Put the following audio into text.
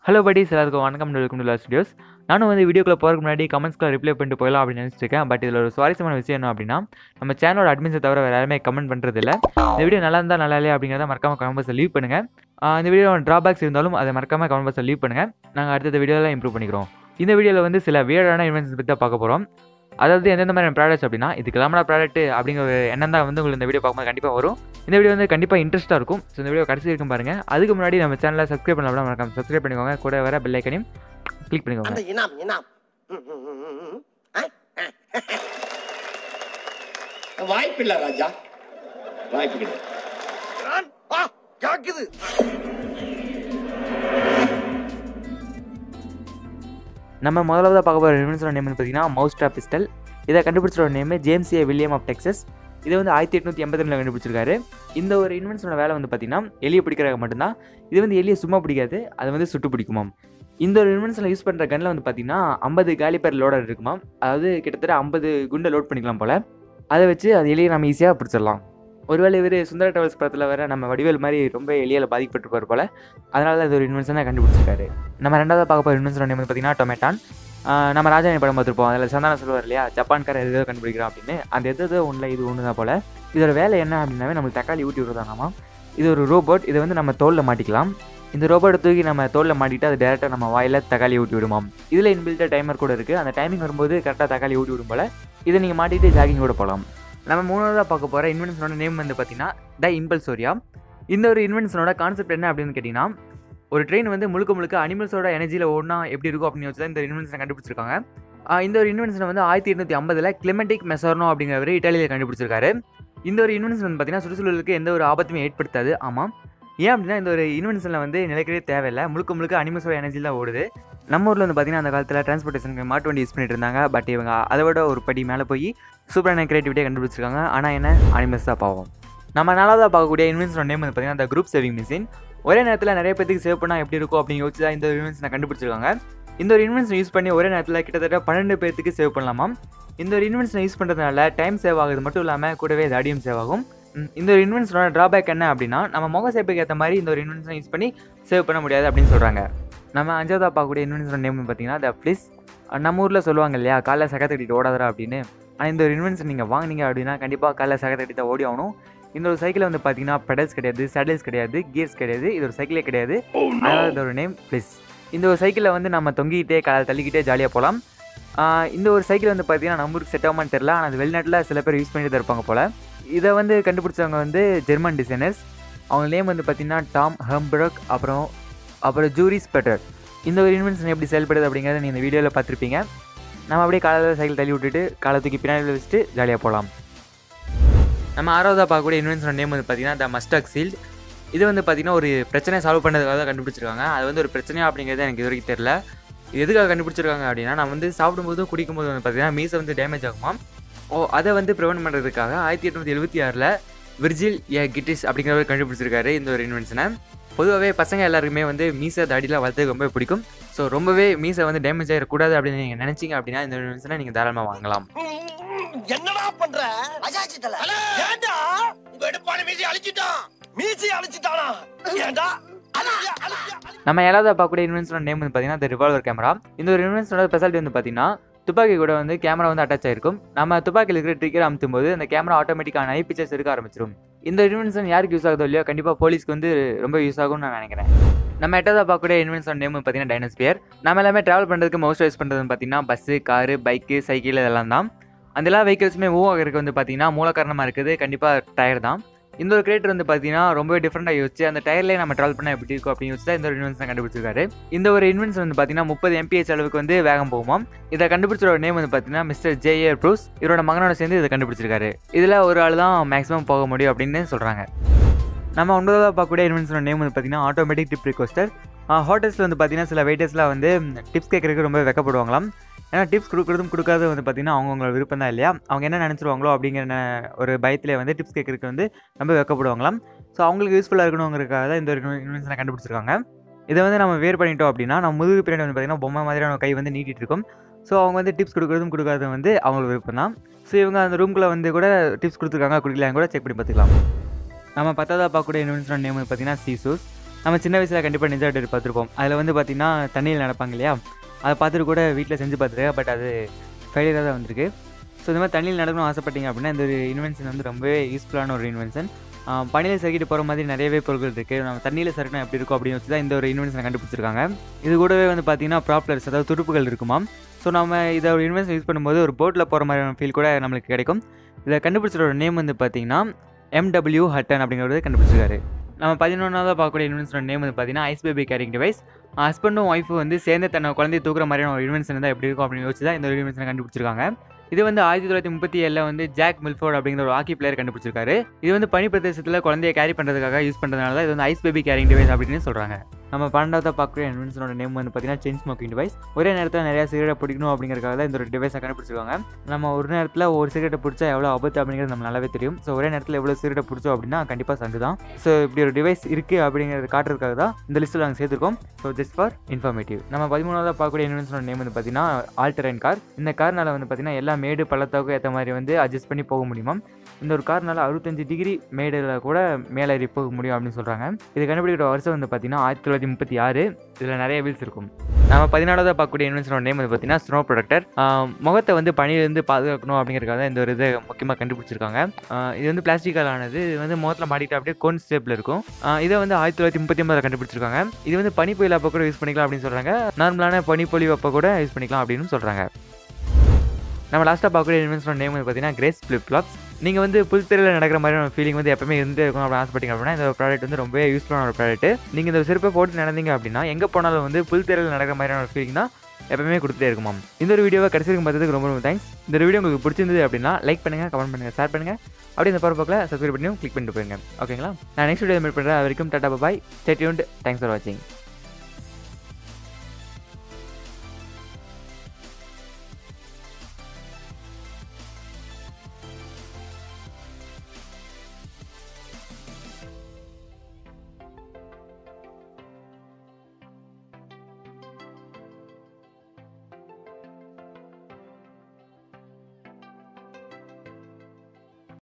Hello buddies எல்லாருக்கும் வணக்கம் welcome to studios நானும் வந்து வீடியோக்குள்ள போகிறதுக்கு முன்னாடி கமெண்ட்ஸ்க்குள்ள ரிப்ளை பண்ணிட்டு போயிடலாம் அப்படின்னு நினச்சிட்டு இருக்கேன் பட் இதில் ஒரு சுவாரஸ்யமான விஷயம் என்ன அப்படின்னா நம்ம சேனலோட அட்மின்ஸை தவிர வேறு யாருமே கமெண்ட் பண்ணுறது இல்லை இந்த வீடியோ நல்லா இருந்தால் நல்லா இல்லையா அப்படிங்கிறத மறக்காம கமெண்ட் பாக்ஸில் லீவ் பண்ணுங்கள் ஆஹ் இந்த வீடியோ ட்ராபேக்ஸ் இருந்தாலும் அதை மறக்காம கமெண்ட் பாக்ஸில் லீவ் பண்ணுங்கள் நாங்கள் அடுத்த வீடியோவில் இம்ப்ரூவ் பண்ணிக்கிறோம் இந்த வீடியோவில் வந்து சில வியர்டான இன்வென்ஷன்ஸ் பற்றி தான் பார்க்க போகிறோம் அதாவது எந்தெந்த மாதிரி ப்ராடக்ட்ஸ் அப்படின்னா இது கிளம்புற ப்ராடக்ட் அப்படிங்கிற ஒரு எண்ணம் தான் வந்து உங்களுக்கு இந்த வீடியோ பார்க்கும்போது கண்டிப்பாக வரும் இந்த வீடியோ வந்து கண்டிப்பாக இன்ட்ரெஸ்ட்டாக இருக்கும் ஸோ இந்த வீடியோ கடைசி இருக்கும் பாருங்கள் அதுக்கு முன்னாடி நம்ம சேனலை சப்ஸ்கிரைப் பண்ணலாம் மறக்காம சப்ஸ்கிரைப் பண்ணிக்கோங்க கூட வர பெல் ஐக்கனையும் கிளிக் பண்ணிக்கோங்க அந்த இனாம் இனாம் ம், ம், ம், ம், ம். ஆ? வாய்ப்பில்லை ராஜா வாய்ப்பு கிடையாது நான் வா கேக்குது நம்ம முதலாவது பார்க்க போகிற இன்வென்ஷனோட நேம் வந்து பார்த்தீங்கன்னா மவுஸ் ட்ராப் பிஸ்டல் இதை கண்டுபிடிச்சோட name James A William of Texas இது வந்து ஆயிரத்தி எட்நூற்றி எண்பத்தி ரெண்டில் கண்டுபிடிச்சிருக்காரு இந்த ஒரு இன்வென்ஷனோட வேலை வந்து பார்த்தீங்கன்னா எலியை பிடிக்கிறாங்க மட்டும்தான் இது வந்து எலியை சும்மா பிடிக்காது அது வந்து சுட்டு பிடிக்குமாம் இந்த ஒரு இன்வென்ஷனில் யூஸ் பண்ணுற கன்னில் வந்து பார்த்தீங்கன்னா ஐம்பது காலிப்பர் லோடர் இருக்குமாம் அதாவது கிட்டத்தட்ட ஐம்பது குண்டை லோட் பண்ணிக்கலாம் போல் அதை வச்சு அது எலியை நம்ம ஈஸியாக பிடிச்சிடலாம் ஒருவேளை இவர் சுந்தர டிராவல்ஸ் படத்தில் வேற நம்ம வடிவேல் மாதிரி ரொம்ப எளியால் பாதிக்கப்பட்டிருப்பார் போல் அதனால தான் இது ஒரு இன்வென்ஷனை கண்டுபிடிச்சிருக்காரு நம்ம ரெண்டாவது பார்க்க போகிற இன்வென்ஷன் நேம் வந்து பார்த்தீங்கன்னா டொமேட்டான் ஆஹ் நம்ம ராஜாணி படம் பார்த்துருப்போம் அதில் சந்தானம் சொல்லுவார் இல்லையா ஜப்பான்கார எது எதோ கண்டுபிடிக்கிறான் அப்படின்னு அந்த எது எதோ ஒன்றில் இது ஒன்று தான் போல் இதோட வேலை என்ன அப்படின்னாவே நம்மளுக்கு தக்காளி ஊட்டி விடுறதாங்கம்மா இது ஒரு ரோபோட் இதை வந்து நம்ம தோலில் மாட்டிக்கலாம் இந்த ரோபோட்டை தூக்கி நம்ம தோலில் மாட்டிட்டு அது டேரெக்டாக நம்ம வாயில் தக்காளி ஊட்டி விடுமாம் இதில் இன்பில்ட்ட டைமர் கூட இருக்குது அந்த டைமிங் வரும்போது கரெக்டாக தக்காளி ஊட்டி விடும் போல் இதை நீங்கள் மாட்டிட்டு ஜாகிங் கூட போகலாம் நம்ம மூணாவதாக பார்க்க போகிற இன்வென்ஷனோட நேம் வந்து பார்த்தீங்கன்னா த இம்பல்சோரியா இந்த ஒரு இன்வென்ஷனோட கான்செப்ட் என்ன அப்படின்னு கேட்டிங்கன்னா ஒரு ட்ரெயின் வந்து முழுக்க முழுக்க அனிமல்ஸோட எனர்ஜியில் ஓடினா எப்படி இருக்கும் அப்படின்னு வச்சு தான் இந்த இன்வென்ஷனை கண்டுபிடிச்சிருக்காங்க ஆஹ் இந்த ஒரு இன்வென்ஷனை வந்து ஆயிரத்தி எட்நூற்றி ஐம்பதில் கிளமெட்டிக் மெசோர்னோ அப்படிங்கிறவர் இட்டாலியில் கண்டுபிடிச்சிருக்காரு இந்த ஒரு இன்வென்ஷன் வந்து பார்த்தீங்கன்னா சுற்றுச்சூழலுக்கு எந்த ஒரு ஆபத்துமே ஏற்படுத்தாது ஆமாம் ஏன் அப்படின்னா இந்த ஒரு இன்வென்ஷனில் வந்து நிலைக்கவே தேவையில்லை முழுக்க முழுக்க அனிமல்ஸோட எனர்ஜியில் தான் ஓடுது நம்ம ஊரில் வந்து பார்த்தீங்கன்னா அந்த காலத்தில் டிரான்ஸ்போர்ட்டேஷனுக்கு மாட்டு வண்டி யூஸ் பண்ணிட்டு இருந்தாங்க பட் இவங்க அதை விட ஒரு படி மேலே போய் சூப்பரான கிரியேட்டிவிட்டியை கண்டுபிடிச்சிருக்காங்க ஆனால் என்ன அனிமல்ஸ் தான் பாவம் நம்ம நாலாவதாக பார்க்கக்கூடிய இன்வென்ஷனோட நேம் வந்து பார்த்தீங்கன்னா அந்த குரூப் சேவிங் மிஷின் ஒரே நேரத்தில் நிறைய பேத்துக்கு சேவ் பண்ணால் எப்படி இருக்கும் அப்படின்னு யோசிச்சு தான் இந்த ஒரு இன்வென்ஷனை கண்டுபிடிச்சிருக்காங்க இந்த ஒரு இன்வென்ஷன் யூஸ் பண்ணி ஒரே நேரத்தில் கிட்டத்தட்ட பன்னெண்டு பேர்த்துக்கு சேவ் பண்ணலாமாம் இந்த ஒரு இன்வென்ஷனை யூஸ் பண்ணுறதுனால டைம் சேவ் ஆகுது மட்டும் இல்லாமல் கூடவே தாடியும் சேவ் ஆகும் ம், இந்த ஒரு இன்வென்ஷனோட ட்ராபேக் என்ன அப்படின்னா நம்ம முக சேப்புக்கு ஏற்ற மாதிரி இந்த ஒரு இன்வென்ஷனை யூஸ் பண்ணி சேவ் பண்ண முடியாது அப்படின்னு சொல்கிறாங்க நம்ம அஞ்சாவதாக பார்க்கக்கூடிய இன்வென்ஷனோட நேம் பார்த்தீங்கன்னா த ப்ளீஸ் நம்ம ஊரில் சொல்லுவாங்க இல்லையா காலைல சகத்தை கட்டிட்டு ஓடாதரா அப்படின்னு ஆனால் இந்த ஒரு இன்வென்ஷன் நீங்கள் வாங்குனீங்க அப்படின்னா கண்டிப்பாக காலைல சகத்தை கட்டி தான் ஓடி ஆகணும் இந்த ஒரு சைக்கிள் வந்து பார்த்தீங்கன்னா பெடல்ஸ் கிடையாது சேடல்ஸ் கிடையாது கியர்ஸ் கிடையாது இது ஒரு சைக்கிளே கிடையாது அதனால் இதோட நேம் ப்ளீஸ் இந்த ஒரு சைக்கிளில் வந்து நம்ம தொங்கிக்கிட்டே காலை தள்ளிக்கிட்டே ஜாலியாக போகலாம் இந்த ஒரு சைக்கிள் வந்து பார்த்தீங்கன்னா நம்ம ஊருக்கு செட் ஆகுமான்னு தெரில ஆனால் அது வெளிநாட்டில் சில பேர் யூஸ் பண்ணிட்டு தான் இருப்பாங்க போல் இதை வந்து கண்டுபிடிச்சவங்க வந்து ஜெர்மன் டிசைனர்ஸ் அவங்க நேம் வந்து பார்த்தீங்கன்னா டாம் ஹம்பர்க் அப்புறம் அப்புறம் ஜூரிஸ் பெட்டர் இந்த ஒரு இன்வென்ஷன் எப்படி செயல்படுது அப்படிங்கிறத நீங்கள் இந்த வீடியோவில் பார்த்துருப்பீங்க நம்ம அப்படியே காலையில் சைக்கிள் தள்ளி விட்டுட்டு காலை தூக்கி பின்னாடி வச்சுட்டு ஜாலியாக போகலாம் நம்ம ஆறாவதாக பார்க்கக்கூடிய இன்வென்ஷனோட நேம் வந்து பார்த்தீங்கன்னா த மஸ்டாக் சீல்ட் இது வந்து பார்த்தீங்கன்னா ஒரு பிரச்சனையை சால்வ் பண்ணுறதுக்காக தான் கண்டுபிடிச்சிருக்காங்க அது வந்து ஒரு பிரச்சனையா அப்படிங்கிறது எனக்கு இது வரைக்கும் தெரில இது எதுக்காக கண்டுபிடிச்சிருக்காங்க அப்படின்னா நான் வந்து சாப்பிடும்போதும் குடிக்கும்போது வந்து பார்த்தீங்கன்னா மீசை வந்து டேமேஜ் ஆகுமா ஓ அதை வந்து ப்ரிவென்ட் பண்ணுறதுக்காக ஆயிரத்தி எட்நூற்றி எழுபத்தி ஆறில் விர்ஜில் ஏ கிட்டிஸ் அப்படிங்கிறவர் கண்டுபிடிச்சிருக்காரு இந்த ஒரு இன்வென்ஷனை பொதுவாகவே பசங்க எல்லாருக்குமே வந்து மீசை தாடிலாம் வளர்த்துக்கு ரொம்ப பிடிக்கும் ஸோ ரொம்பவே மீசை வந்து டேமேஜ் ஆகிடக்கூடாது அப்படின்னு நீங்கள் நினச்சிங்க அப்படின்னா இந்த இன்வென்ஷனை நீங்கள் தாராளமாக வாங்கலாம் ம், என்னடா பண்ற அஜாச்சி தல ஏண்டா உங்க எடுப்பான மீசி அழிச்சிட்டான் மீசி அழிச்சிட்டானா ஏண்டா அழிச்சியா, அழிச்சியா, அழிச்சியா. நம்ம ஏழாவது பார்க்கக்கூடிய இன்வென்ஷனோட நேம் வந்து பார்த்தீங்கன்னா இந்த ரிவால்வர் கேமரா இந்த ஒரு இன்வென்ஷனோட ஸ்பெஷாலிட்டி வந்து பார்த்தீங்கன்னா துப்பாக்கி கூட வந்து கேமரா வந்து அட்டாச் ஆயிருக்கும் நம்ம துப்பாக்கியில் இருக்கிற ட்ரிக்கர் அமுத்தும் போது அந்த கேமரா ஆட்டோமேட்டிக்காக நை பிக்சர்ஸ் எடுக்க ஆரம்பிச்சிடும் இந்த இன்வென்ஷன் யாருக்கு யூஸ் ஆகுதோ இல்லையோ கண்டிப்பாக போலீஸ்க்கு வந்து ரொம்ப யூஸ் ஆகும்னு நான் நினைக்கிறேன் நம்ம எட்டாவது பார்க்கக்கூடிய இன்வென்ஷன் நேம் வந்து பார்த்தீங்கன்னா டைனஸ்பியர் நம்ம எல்லாமே ட்ராவல் பண்ணுறதுக்கு மோஸ்ட் யூஸ் பண்ணுறது பார்த்தீங்கன்னா பஸ்ஸு காரு பைக்கு சைக்கிள் இதெல்லாம் தான் அந்த எல்லா வெஹிக்கிள்ஸுமே மூவ் ஆகிறதுக்கு வந்து பார்த்தீங்கன்னா மூல காரணமாக இருக்குது கண்டிப்பாக டயர் தான் இந்த ஒரு கிரேட்டர் வந்து பார்த்தீங்கன்னா ரொம்பவே டிஃப்ரெண்டாக யோசிச்சு அந்த டயர்லேயே நம்ம ட்ராவல் பண்ணால் எப்படி இருக்கும் அப்படின்னு யோசிச்சு தான் இந்த ஒரு இன்வென்ஷன் கண்டுபிடிச்சிருக்காரு இந்த ஒரு இன்வென்ஷன் வந்து பார்த்தீங்கன்னா முப்பது எம்பிஹெச் அளவுக்கு வந்து வேகம் போகுமாம் இதை கண்டுபிடிச்சோட நேம் வந்து பார்த்தீங்கன்னா மிஸ்டர் ஜே ஏ ப்ரூஸ் இவரோட மகனோட சேர்ந்து இதை கண்டுபிடிச்சிருக்காரு இதில் ஒரு ஆள் தான் மேக்ஸிமம் போக முடியும் அப்படின்னு சொல்கிறாங்க நம்ம ஒன்பதாவது பார்க்கக்கூடிய இன்வென்ஷனோட நேம் வந்து பார்த்தீங்கன்னா ஆட்டோமேட்டிக் டிப் ரிக்வஸ்டர் ஹோட்டல்ஸில் வந்து பார்த்தீங்கன்னா சில வெயிட்டர்ஸ்லாம் வந்து டிப்ஸ் கேட்குறதுக்கு ரொம்ப வெக்கப்படுவாங்களாம் ஏன்னா டிப்ஸ் கொடுக்குறதும் கொடுக்காததும் வந்து பார்த்தீங்கன்னா அவங்கவுங்களோட விருப்பம் தான் இல்லையா அவங்க என்ன நினச்சிருவாங்களோ அப்படிங்கிற ந- ஒரு பயத்திலே வந்து டிப்ஸ் கேட்குறதுக்கு வந்து ரொம்ப வெக்கப்படுவாங்களாம் ஸோ அவங்களுக்கு யூஸ்ஃபுல்லாக இருக்கணுங்கிறதுக்காக தான் இந்த ஒரு இன்வென்ஷனை கண்டுபிடிச்சிருக்காங்க இதை வந்து நம்ம வேர் பண்ணிட்டோம் அப்படின்னா நம்ம முதுகு பின்னாடி வந்து பார்த்தீங்கன்னா பொம்மை மாதிரியான கை வந்து நீட்டிட்டு இருக்கும் ஸோ அவங்க வந்து டிப்ஸ் கொடுக்குறதும் கொடுக்காததும் வந்து அவங்களுக்கு விருப்பம் தான் ஸோ இவங்க அந்த ரூம்குள்ளே வந்து கூட டிப்ஸ் கொடுத்துருக்காங்க கொடுக்கலான்னு கூட செக் பண்ணி பார்த்துக்கலாம் நம்ம பத்தாவது பார்க்கக்கூடிய இன்வென்ஷனோட நேம் வந்து பார்த்தீங்கன்னா சீசூஸ் நம்ம சின்ன வயசில் கண்டிப்பாக நிஞ்சா டேட் பார்த்துருப்போம் அதில் வந்து பார்த்திங்கன்னா தண்ணியில் நடப்பாங்க இல்லையா அதை பார்த்துட்டு கூட வீட்டில் செஞ்சு பார்த்துருக்கேன் பட் அது ஃபெயிலியராக தான் வந்திருக்கு ஸோ இந்த மாதிரி தண்ணியில் நடக்கணும்னு ஆசைப்பட்டீங்க அப்படின்னா இந்த ஒரு இன்வென்ஷன் வந்து ரொம்பவே யூஸ்ஃபுல்லான ஒரு இன்வென்ஷன் பனியில் சறுக்கிட்டு போகிற மாதிரி நிறையவே பொருட்கள் இருக்குது நம்ம தண்ணியில் சறுக்கினா எப்படி இருக்கும் அப்படின்னு வச்சு தான் இந்த ஒரு இன்வென்ஷனை கண்டுபிடிச்சிருக்காங்க இது கூடவே வந்து பார்த்தீங்கன்னா ப்ராப்ளர்ஸ் அதாவது துடுப்புகள் இருக்குமாம் ஸோ நம்ம இதை ஒரு இன்வென்ஷன் யூஸ் பண்ணும்போது ஒரு போட்டில் போகிற மாதிரியான ஃபீல் கூட நம்மளுக்கு கிடைக்கும் இதை கண்டுபிடிச்சோட நேம் வந்து பார்த்தீங்கன்னா எம்டபிள்யூ ஹட்டன் அப்படிங்கிறது கண்டுபிடிச்சிருக்காரு நம்ம பதினொன்றாவது பார்க்கக்கூடிய இன்வென்ஷனோட நேம் வந்து பார்த்தீங்கன்னா ஐஸ் பேபி கேரிங் டிவைஸ் ஹஸ்பண்டும் ஒய்ஃபும் வந்து சேர்ந்து தன்னை குழந்தைய தூக்குற மாதிரியான ஒரு இன்வென்ஷன் தான் எப்படி இருக்கும் அப்படின்னு யோசிச்சு தான் இந்த ஒரு இன்வென்ஷனை கண்டுபிடிச்சிருக்காங்க இது வந்து ஆயிரத்தி தொள்ளாயிரத்தி முப்பத்தி ஏழில் வந்து ஜாக் மில்ஃபோர்ட் அப்படிங்கிற ஒரு ஹாக்கி பிளேயர் கண்டுபிடிச்சிருக்காரு இது வந்து பனி பிரதேசத்தில் குழந்தைய கேரி பண்ணுறதுக்காக யூஸ் பண்ணுறதுனால தான் இது வந்து ஐஸ் பேபி கேரிங் டிவைஸ் அப்படின்னு சொல்கிறாங்க நம்ம பன்னெண்டாவது பார்க்கக்கூடிய இன்வென்ஷனோட நேம் வந்து பார்த்தீங்கன்னா செயின் ஸ்மோக்கிங் டிவைஸ் ஒரே நேரத்தில் நிறைய சிகரெட்டை பிடிக்கணும் அப்படிங்கிறதுக்காக தான் இந்த ஒரு டிவைஸை கண்டுபிடிச்சிருக்காங்க நம்ம ஒரு நேரத்தில் ஒரு சிகரெட்டை பிடிச்சா எவ்வளோ ஆபத்து அப்படிங்கிறது நம்ம நல்லாவே தெரியும் ஸோ ஒரே நேரத்தில் எவ்வளோ சிகரெட்டை பிடிச்சோம் அப்படின்னா கண்டிப்பாக சங்கு தான் ஸோ இப்படி ஒரு டிவைஸ் இருக்குது அப்படிங்கிறது காட்டுறதுக்காக தான் இந்த லிஸ்ட்டில் நாங்கள் சேர்த்துருக்கோம் ஸோ ஜஸ்ட் ஃபார் இன்ஃபர்மேட்டிவ் நம்ம பதிமூணாவது பார்க்கக்கூடிய இன்வென்ஷனோட நேம் வந்து பார்த்தீங்கன்னா ஆல்டரைன் கார் இந்த கார்னால வந்து பார்த்தீங்கன்னா எல்லா மேடு பள்ளத்தாக்கும் ஏற்ற மாதிரி வந்து அட்ஜஸ்ட் பண்ணி போக முடியுமா இந்த ஒரு கார்னால அறுபத்தஞ்சு டிகிரி மேடில் கூட மேலேறி போக முடியும் அப்படின்னு சொல்கிறாங்க இது கண்டுபிடிக்கிற வருஷம் வந்து பார்த்தீங்கன்னா ஆயிரத்தி தொள்ளாயிரத்தி முப்பத்தி ஆறு இதில் நிறைய வீல்ஸ் இருக்கும் நம்ம பதினாலாவது பார்க்கக்கூடிய இன்வென்ஷனோட நேம் வந்து பார்த்தீங்கன்னா ஸ்னோ ப்ரொடக்டர் முகத்தை வந்து பனியிலேருந்து பாதுகாக்கணும் அப்படிங்கிறதுக்காக தான் இந்த ஒரு இதை முக்கியமாக கண்டுபிடிச்சிருக்காங்க ஆஹ் இது வந்து பிளாஸ்டிக்கால் ஆனது இது வந்து முகத்தில் மாட்டிட்டு அப்படியே கோன் ஸ்டேப்பில் இருக்கும் ஆஹ் இதை வந்து ஆயிரத்தி தொள்ளாயிரத்தி முப்பத்தி ஒன்பதில் கண்டுபிடிச்சிருக்காங்க இது வந்து பனி புயல் அப்போ கூட யூஸ் பண்ணிக்கலாம் அப்படின்னு சொல்கிறாங்க நார்மலான பனி பொழிவு அப்போ கூட யூஸ் பண்ணிக்கலாம் அப்படின்னு சொல்கிறாங்க நம்ம லாஸ்ட்டாக பார்க்கக்கூடிய இன்வென்ஷனோட நேம் வந்து பார்த்தீங்கன்னா கிரேஸ் ஃப்ளிப் ஃப்ளாப்ஸ் நீங்கள் வந்து புல்தெருவில் நடக்கிற மாதிரியான ஃபீலிங் வந்து எப்பவுமே இருந்தே இருக்கும் அப்படின்னு ஆசைப்பட்டீங்க அப்படின்னா இந்த ப்ராடக்ட் வந்து ரொம்ப யூஸ்ஃபுல்லான ஒரு ப்ராடக்ட் நீங்கள் இந்த செருப்பை போட்டு நடந்தீங்க அப்படின்னா எங்கே போனாலும் வந்து புல்தெருவில் நடக்கிற மாதிரியான ஒரு ஃபீலிங் தான் எப்பவுமே கொடுத்துட்டே இருக்குமாம் இந்த ஒரு வீடியோவை கடைசி வரைக்கும் பார்த்ததுக்கு ரொம்ப ரொம்ப தேங்க்ஸ் இந்த வீடியோ உங்களுக்கு பிடிச்சிருந்தது அப்படின்னா லைக் பண்ணுங்கள் கமெண்ட் பண்ணுங்கள் ஷேர் பண்ணுங்கள் அப்படி இந்த பவர் பக்கில் சப்ஸ்கிரைப் பண்ணியும் கிளிக் பண்ணிட்டு போயிருங்க ஓகேங்களா நான் நெக்ஸ்ட் வீடியோ மீட் பண்ணுறேன் அது வரைக்கும் tata bye stay tuned thanks for வாட்சிங்